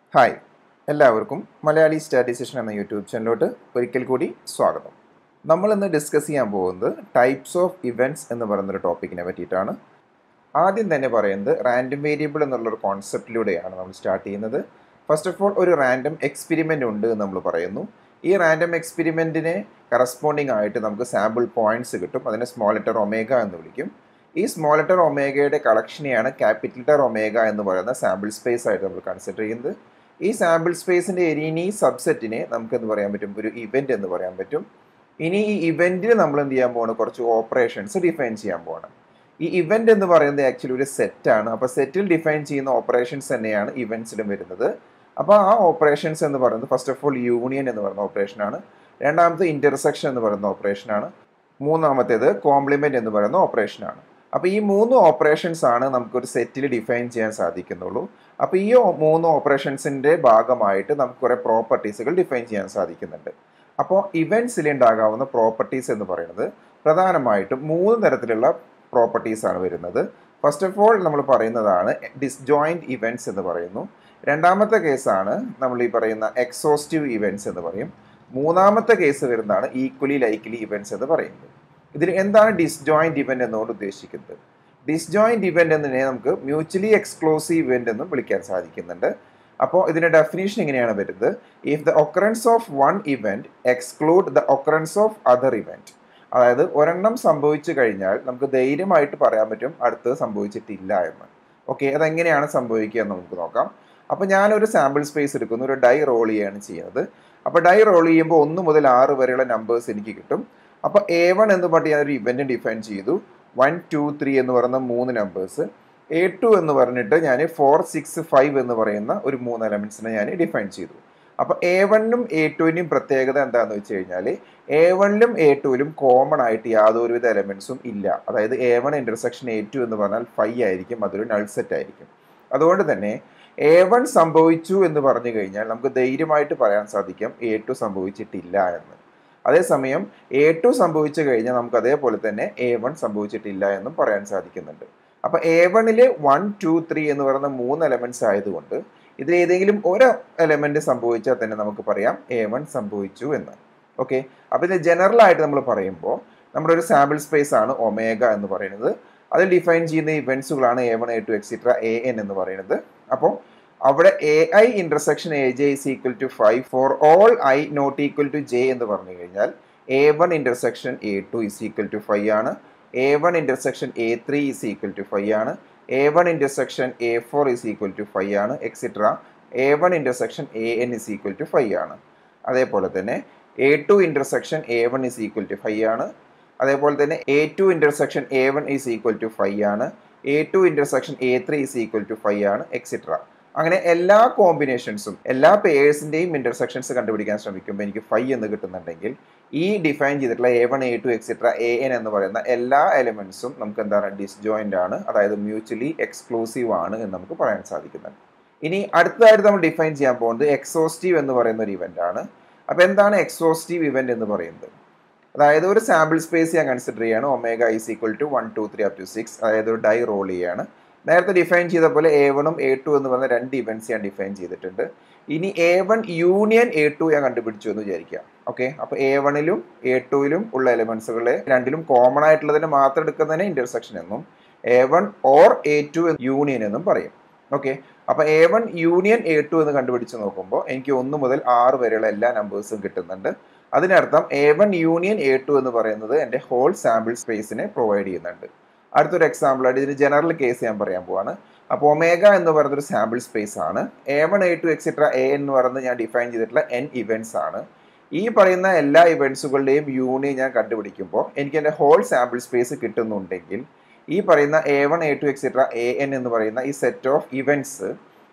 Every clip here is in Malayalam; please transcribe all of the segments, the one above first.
ഹായ് എല്ലാവർക്കും മലയാളി സ്റ്റാറ്റിസ്റ്റിഷ്യൻ എന്ന യൂട്യൂബ് ചാനലിലോട്ട് ഒരിക്കൽ കൂടി സ്വാഗതം നമ്മൾ ഇന്ന് ഡിസ്കസ് ചെയ്യാൻ പോകുന്നത് ടൈപ്സ് ഓഫ് ഇവൻറ്റ്സ് എന്ന് പറയുന്നൊരു ടോപ്പിക്കിനെ പറ്റിയിട്ടാണ് ആദ്യം തന്നെ പറയുന്നത് റാൻഡം വേരിയബിൾ എന്നുള്ളൊരു കോൺസെപ്റ്റിലൂടെയാണ് നമ്മൾ സ്റ്റാർട്ട് ചെയ്യുന്നത് ഫസ്റ്റ് ഓഫ് ഓൾ ഒരു റാൻഡം എക്സ്പെരിമെൻ്റ് ഉണ്ട് എന്ന് നമ്മൾ പറയുന്നു ഈ റാൻഡം എക്സ്പെരിമെൻറ്റിനെ കറസ്പോണ്ടിങ് ആയിട്ട് നമുക്ക് സാമ്പിൾ പോയിന്റ്സ് കിട്ടും അതിനെ സ്മോൾ ലെറ്റർ ഒമേഗ എന്ന് വിളിക്കും ഈ സ്മോൾ ലെറ്റർ ഒമേഗയുടെ കളക്ഷനെയാണ് ക്യാപിറ്റൽ ലെറ്റർ ഒമേഗ എന്ന് പറയുന്ന സാമ്പിൾ സ്പേസ് ആയിട്ട് നമ്മൾ കൺസിഡർ ചെയ്യുന്നത് ഈ സാമ്പിൾ സ്പേസിൻ്റെ ഇനി സബ്സെറ്റിനെ നമുക്ക് എന്ത് പറയാൻ പറ്റും ഒരു ഇവൻറ്റ് എന്ന് പറയാൻ പറ്റും ഇനി ഈ ഇവൻറ്റിൽ നമ്മൾ എന്ത് ചെയ്യാൻ പോകണം കുറച്ച് ഓപ്പറേഷൻസ് ഡിഫൈൻ ചെയ്യാൻ പോകണം ഈ ഇവൻറ്റ് എന്ന് പറയുന്നത് ആക്ച്വലി ഒരു സെറ്റാണ് അപ്പോൾ സെറ്റിൽ ഡിഫൈൻ ചെയ്യുന്ന ഓപ്പറേഷൻസ് തന്നെയാണ് ഇവൻറ്റ്സിലും വരുന്നത് അപ്പോൾ ആ ഓപ്പറേഷൻസ് എന്ന് പറയുന്നത് ഫസ്റ്റ് ഓഫ് ഓൾ യൂണിയൻ എന്ന് പറയുന്ന ഓപ്പറേഷനാണ് രണ്ടാമത്തെ ഇൻ്റർസെക്ഷൻ എന്ന് പറയുന്ന ഓപ്പറേഷനാണ് മൂന്നാമത്തേത് കോംപ്ലിമെൻ്റ് എന്ന് പറയുന്ന ഓപ്പറേഷനാണ് അപ്പോൾ ഈ മൂന്ന് ഓപ്പറേഷൻസ് ആണ് നമുക്കൊരു സെറ്റിൽ ഡിഫൈൻ ചെയ്യാൻ സാധിക്കുന്നുള്ളൂ അപ്പോൾ ഈ മൂന്ന് ഓപ്പറേഷൻസിൻ്റെ ഭാഗമായിട്ട് നമുക്ക് കുറേ പ്രോപ്പർട്ടീസുകൾ ഡിഫൈൻ ചെയ്യാൻ സാധിക്കുന്നുണ്ട് അപ്പോൾ ഇവൻറ്റ്സിൽ ഉണ്ടാകാവുന്ന പ്രോപ്പർട്ടീസ് എന്ന് പറയുന്നത് പ്രധാനമായിട്ടും മൂന്ന് തരത്തിലുള്ള പ്രോപ്പർട്ടീസ് ആണ് വരുന്നത് ഫസ്റ്റ് ഓഫ് ഓൾ നമ്മൾ പറയുന്നതാണ് ഡിസ്ജോയിൻറ്റ് ഇവൻറ്റ്സ് എന്ന് പറയുന്നു രണ്ടാമത്തെ കേസാണ് നമ്മൾ ഈ പറയുന്ന എക്സോസ്റ്റീവ് ഇവൻറ്റ്സ് എന്ന് പറയും മൂന്നാമത്തെ കേസ് വരുന്നതാണ് ഈക്വലി ലൈക്ലി ഇവൻറ്റ്സ് എന്ന് പറയുന്നത് ഇതിൽ എന്താണ് ഡിസ്ജോയിൻറ്റ് ഇവൻറ്റ് എന്നുകൊണ്ട് ഉദ്ദേശിക്കുന്നത് ഡിസ്ജോയിൻറ്റ് ഇവൻറ്റ് എന്നതിനെ നമുക്ക് മ്യൂച്വലി എക്സ്ക്ലൂസീവ് ഇവൻറ്റ് എന്നും വിളിക്കാൻ സാധിക്കുന്നുണ്ട് അപ്പോൾ ഇതിൻ്റെ ഡെഫിനേഷൻ എങ്ങനെയാണ് വരുന്നത് if the occurrence of one event exclude the occurrence of other event അതായത് ഒരെണ്ണം സംഭവിച്ചു കഴിഞ്ഞാൽ നമുക്ക് ധൈര്യമായിട്ട് പറയാൻ പറ്റും അടുത്തത് സംഭവിച്ചിട്ടില്ല എന്ന് ഓക്കെ അതെങ്ങനെയാണ് സംഭവിക്കുക എന്ന് നമുക്ക് നോക്കാം അപ്പോൾ ഞാനൊരു സാമ്പിൾ സ്പേസ് എടുക്കുന്നു ഒരു ഡൈ റോൾ ചെയ്യുകയാണ് ചെയ്യുന്നത് അപ്പോൾ ഡൈ റോൾ ചെയ്യുമ്പോൾ ഒന്ന് മുതൽ ആറ് വരെയുള്ള നമ്പേഴ്സ് എനിക്ക് കിട്ടും അപ്പോൾ എ വൺ എന്ന് പറഞ്ഞ് ഞാനൊരു ഇവൻറ്റ് ഡിഫൈൻ ചെയ്തു വൺ ടു ത്രീ എന്ന് പറയുന്ന മൂന്ന് നമ്പേഴ്സ് എ ടു എന്ന് പറഞ്ഞിട്ട് ഞാൻ ഫോർ സിക്സ് ഫൈവ് എന്ന് പറയുന്ന ഒരു മൂന്ന് എലമെൻസിനെ ഞാൻ ഡിഫൈൻ ചെയ്തു അപ്പോൾ എ വണ്ണും എ ടുവിൻ്റെയും പ്രത്യേകത എന്താണെന്ന് വെച്ച് കഴിഞ്ഞാൽ എ വണ്ണിലും എ ടുവിലും കോമൺ ആയിട്ട് യാതൊരുവിധ എലമെൻസും ഇല്ല അതായത് A one intersection A two എന്ന് പറഞ്ഞാൽ ഫൈവ് ആയിരിക്കും അതൊരു നൾ സെറ്റ് ആയിരിക്കും അതുകൊണ്ട് തന്നെ എ വൺ സംഭവിച്ചു എന്ന് പറഞ്ഞു കഴിഞ്ഞാൽ നമുക്ക് ധൈര്യമായിട്ട് പറയാൻ സാധിക്കും എ ടു സംഭവിച്ചിട്ടില്ല എന്ന് അതേസമയം എ ടു സംഭവിച്ചു കഴിഞ്ഞാൽ നമുക്ക് അതേപോലെ തന്നെ എ വൺ സംഭവിച്ചിട്ടില്ല എന്നും പറയാൻ സാധിക്കുന്നുണ്ട് അപ്പോൾ എ വണ്ണിൽ വൺ ടു ത്രീ എന്ന് പറയുന്ന മൂന്ന് എലമെൻറ്റ്സ് ആയതുകൊണ്ട് ഇതിൽ ഏതെങ്കിലും ഒരു എലമെൻറ്റ് സംഭവിച്ചാൽ തന്നെ നമുക്ക് പറയാം എ വൺ സംഭവിച്ചു എന്ന് ഓക്കെ അപ്പോൾ ഇത് ജനറൽ ആയിട്ട് നമ്മൾ പറയുമ്പോൾ നമ്മുടെ ഒരു സാമ്പിൾ സ്പേസ് ആണ് ഒമേഗ എന്ന് പറയുന്നത് അതിൽ ഡിഫൈൻ ചെയ്യുന്ന ഇവൻറ്റ്സുകളാണ് A one A two etcetera A N എന്ന് പറയുന്നത് അപ്പോൾ അവിടെ A I intersection A J is equal to five for all I not equal to J എന്ന് പറഞ്ഞു കഴിഞ്ഞാൽ A one intersection A two is equal to five ആണ് A one intersection A three is equal to five ആണ് A one intersection A four is equal to five ആണ് etcetera A one intersection A N is equal to five ആണ് അതേപോലെ തന്നെ A two intersection A one is equal to five ആണ് അതേപോലെ തന്നെ A two intersection A one is equal to five ആണ് A two intersection A three is equal to five ആണ് എക്സിട്ര അങ്ങനെ എല്ലാ കോമ്പിനേഷൻസും എല്ലാ പേഴ്സിൻ്റെയും ഇൻ്റർസെക്ഷൻസ് കണ്ടുപിടിക്കാൻ ശ്രമിക്കുമ്പോൾ എനിക്ക് ഫൈവ് എന്ന് കിട്ടുന്നുണ്ടെങ്കിൽ ഈ ഡിഫൈൻ ചെയ്തിട്ടുള്ള A one A two etcetera A N എന്ന് പറയുന്ന എല്ലാ എലിമെൻസും നമുക്ക് എന്താണ് ഡിസ്ജോയിൻ്റ് ആണ് അതായത് മ്യൂച്വലി എക്സ്ക്ലൂസീവ് ആണ് എന്ന് നമുക്ക് പറയാൻ സാധിക്കുന്നുണ്ട് ഇനി അടുത്തതായിട്ട് നമ്മൾ ഡിഫൈൻ ചെയ്യാൻ പോകുന്നത് എക്സോസ്റ്റീവ് എന്ന് പറയുന്ന ഒരു ഇവൻ്റ് ആണ് അപ്പോൾ എന്താണ് എക്സോസ്റ്റീവ് ഇവൻ്റ് എന്ന് പറയുന്നത് അതായത് ഒരു സാമ്പിൾ സ്പേസ് ഞാൻ കൺസിഡർ ചെയ്യാണ് omega is equal to one two three up to six അതായത് ഒരു ഡൈ റോൾ ചെയ്യാണ് നേരത്തെ ഡിഫൈൻ ചെയ്ത പോലെ എ വണ്ണും എ ടു എന്ന് പറയുന്ന രണ്ട് ഇവൻറ്റ്സ് ഞാൻ ഡിഫൈൻ ചെയ്തിട്ടുണ്ട് ഇനി A one union A two ഞാൻ കണ്ടുപിടിച്ചു എന്ന് വിചാരിക്കാം ഓക്കെ അപ്പോൾ എ വണ്ണിലും എ ടുവിലും ഉള്ള എലമെൻസുകളെ രണ്ടിലും കോമൺ ആയിട്ടുള്ളതിനെ മാത്രം എടുക്കുന്നതിനെ ഇൻ്റർസെക്ഷൻ എന്നും A one or A two union എന്നും പറയും ഓക്കെ അപ്പോൾ A one union A two എന്ന് കണ്ടുപിടിച്ച് നോക്കുമ്പോൾ എനിക്ക് ഒന്ന് മുതൽ ആറ് വരെയുള്ള എല്ലാ നമ്പേഴ്സും കിട്ടുന്നുണ്ട് അതിനർത്ഥം A one union A two എന്ന് പറയുന്നത് എൻ്റെ ഹോൾ സാമ്പിൾ സ്പേസിനെ പ്രൊവൈഡ് ചെയ്യുന്നുണ്ട് അടുത്തൊരു എക്സാമ്പിൾ ആയിട്ട് ഇതിന് ജനറൽ കേസ് ഞാൻ പറയാൻ പോവാണ് അപ്പോൾ ഒമേഗ എന്ന് പറയുന്നൊരു സാമ്പിൾ സ്പേസ് ആണ് A one A two etcetera A എന്ന് പറയുന്നത് ഞാൻ ഡിഫൈൻ ചെയ്തിട്ടുള്ള എൻ ഇവൻറ്റ്സ് ആണ് ഈ പറയുന്ന എല്ലാ ഇവൻറ്റ്സുകളുടെയും യൂണിയൻ ഞാൻ കണ്ടുപിടിക്കുമ്പോൾ എനിക്ക് എൻ്റെ ഹോൾ സാമ്പിൾ സ്പേസ് കിട്ടുന്നുണ്ടെങ്കിൽ ഈ പറയുന്ന A one A two etcetera A N എന്ന് പറയുന്ന ഈ സെറ്റ് ഓഫ് ഇവൻറ്റ്സ്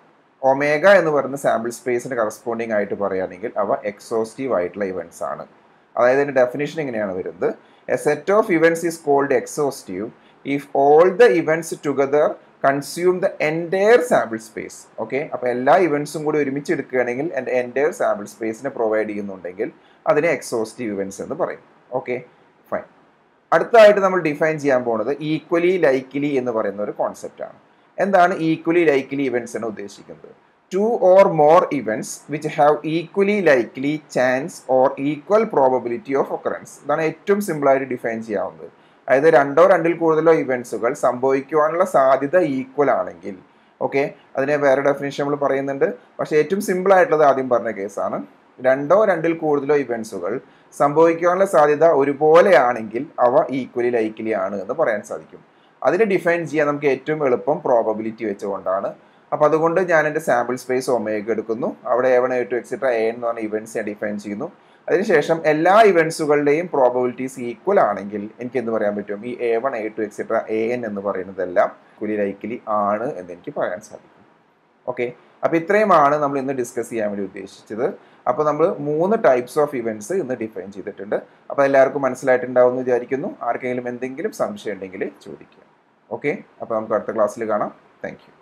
ഒമേഗ എന്ന് പറയുന്ന സാമ്പിൾ സ്പേസിന് കറസ്പോണ്ടിങ് ആയിട്ട് പറയുകയാണെങ്കിൽ അവ എക്സോസ്റ്റീവ് ആയിട്ടുള്ള ഇവൻറ്റ്സ് ആണ് അതായത് ഇതിൻ്റെ ഡെഫിനേഷൻ എങ്ങനെയാണ് വരുന്നത് a set of events is called exhaustive if all the events together consume the entire sample space okay അപ്പോൾ എല്ലാ ഇവൻറ്റ്സും കൂടി ഒരുമിച്ച് എടുക്കുകയാണെങ്കിൽ എൻ്റെ എൻറ്റയർ സാമ്പിൾ സ്പേസിനെ പ്രൊവൈഡ് ചെയ്യുന്നുണ്ടെങ്കിൽ അതിനെ എക്സോസ്റ്റീവ് ഇവൻറ്റ്സ് എന്ന് പറയും ഓക്കെ ഫൈൻ അടുത്തതായിട്ട് നമ്മൾ ഡിഫൈൻ ചെയ്യാൻ പോകുന്നത് ഈക്വലി ലൈക്ലി എന്ന് പറയുന്ന ഒരു കോൺസെപ്റ്റ് ആണ് എന്താണ് ഈക്വലി ലൈക്ലി ഇവൻറ്റ്സ് എന്ന് ഉദ്ദേശിക്കുന്നത് two or more events which have equally likely chance or equal probability of occurrence ഇതാണ് ഏറ്റവും സിമ്പിളായിട്ട് ഡിഫൈൻ ചെയ്യാവുന്നത് അതായത് രണ്ടോ രണ്ടിൽ കൂടുതലോ ഇവൻറ്റ്സുകൾ സംഭവിക്കുവാനുള്ള സാധ്യത ഈക്വൽ ആണെങ്കിൽ ഓക്കെ അതിനെ വേറെ ഡെഫിനേഷൻ നമ്മൾ പറയുന്നുണ്ട് പക്ഷേ ഏറ്റവും സിമ്പിൾ ആയിട്ടുള്ളത് ആദ്യം പറഞ്ഞ കേസാണ് രണ്ടോ രണ്ടിൽ കൂടുതലോ ഇവൻറ്റ്സുകൾ സംഭവിക്കാനുള്ള സാധ്യത ഒരുപോലെയാണെങ്കിൽ അവ ഈക്വലി ലൈക്ലി ആണ് എന്ന് പറയാൻ സാധിക്കും അതിനെ ഡിഫൈൻ ചെയ്യാൻ നമുക്ക് ഏറ്റവും എളുപ്പം പ്രോബബിലിറ്റി വെച്ചുകൊണ്ടാണ് അപ്പോൾ അതുകൊണ്ട് ഞാൻ എൻ്റെ സാമ്പിൾ സ്പേസ് ഒമേഗ എടുക്കുന്നു അവിടെ A one A two etcetera A എന്ന് പറഞ്ഞ ഇവൻറ്റ്സ് ഞാൻ ഡിഫൈൻ ചെയ്യുന്നു അതിനുശേഷം എല്ലാ ഇവൻറ്റ്സുകളുടെയും പ്രോബബിലിറ്റീസ് ഈക്വൽ ആണെങ്കിൽ എനിക്ക് എന്ത് പറയാൻ പറ്റും ഈ A one A two etcetera A N എന്ന് പറയുന്നതെല്ലാം കുലി ലൈക്കലി ആണ് എന്ന് എനിക്ക് പറയാൻ സാധിക്കും ഓക്കെ അപ്പോൾ ഇത്രയുമാണ് നമ്മൾ ഇന്ന് ഡിസ്കസ് ചെയ്യാൻ വേണ്ടി ഉദ്ദേശിച്ചത് അപ്പോൾ നമ്മൾ മൂന്ന് ടൈപ്സ് ഓഫ് ഇവൻറ്റ്സ് ഇന്ന് ഡിഫൈൻ ചെയ്തിട്ടുണ്ട് അപ്പോൾ എല്ലാവർക്കും മനസ്സിലായിട്ടുണ്ടാവും എന്ന് വിചാരിക്കുന്നു ആർക്കെങ്കിലും എന്തെങ്കിലും സംശയം ഉണ്ടെങ്കിൽ ചോദിക്കുക ഓക്കെ അപ്പോൾ നമുക്ക് അടുത്ത ക്ലാസ്സിൽ കാണാം താങ്ക്